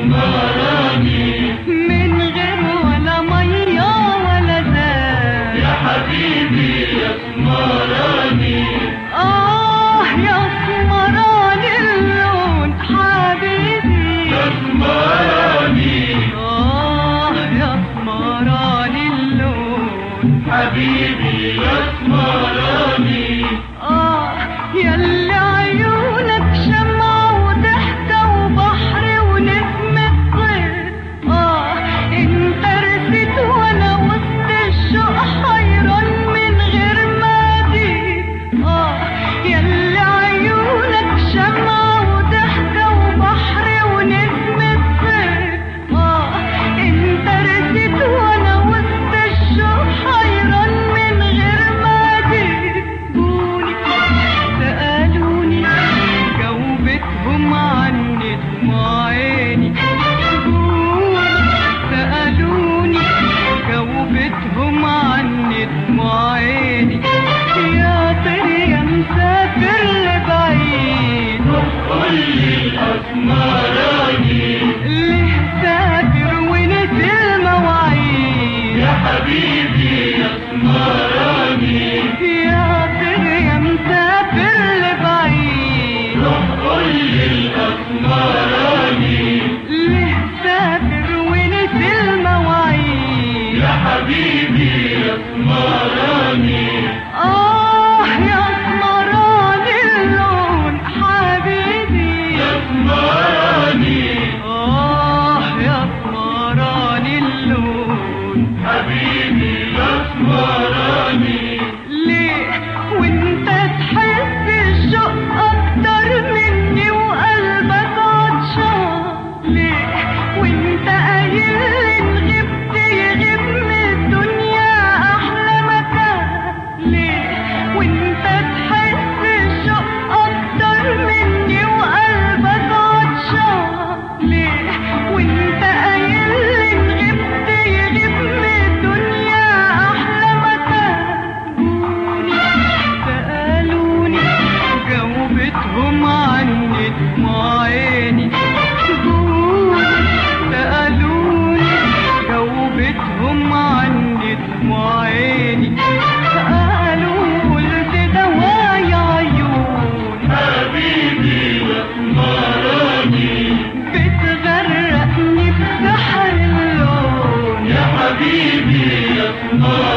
اسمراني من غير ولا مية ولا زاد يا حبيبي يا اسمراني آه يا اسمران اللون حبيبي يا اسمراني آه يا اسمران اللون حبيبي يا اسمراني آه ياللي عيونك شمعة وضحكة وبحر ونسمة صيف آه انت رسيت وانا وسط الشوق حيران من غير ما أجيب آه ياللي عيونك شمعة وضحكة وبحر ونسمة صيف آه انت رسيت وانا وسط الشوق حيران من غير ما أجيب جوني سألوني جاوبتهم عني دموع عيني جوني سألوني جاوبتهم عني دموع عيني يا طير يا مسافر لبعيد قل لي اسمراني ليه سافر ونسي المواعيد يا حبيبي يا اسمراني يا طير يا مسافر لبعيد روح قل لي اسمراني ليه سافر ونسي المواعيد يا حبيبي يا اسمراني آه يا اسمران اللون حبيبي يا اسمراني آه يا اسمران اللون حبيبي يا اسمراني ليه وانت تحس الشوق اكتر مني وقلبك عطشان ليه وانت قايل ان غبت يغيب من الدنيا احلى مكان ليه وانت تحس الشوق اكتر مني وقلبك عطشان ليه وانت قايل ان غبت يغيب من الدنيا احلى مكان جوني سألوني جاوبتهم عني دموع عيني جوني سألوني جاوبتهم عني دموع عيني قالوا قلت دوايا عيوني حبيبي يا اسمراني بتغرقني بسحر اللون يا حبيبي يا اسمراني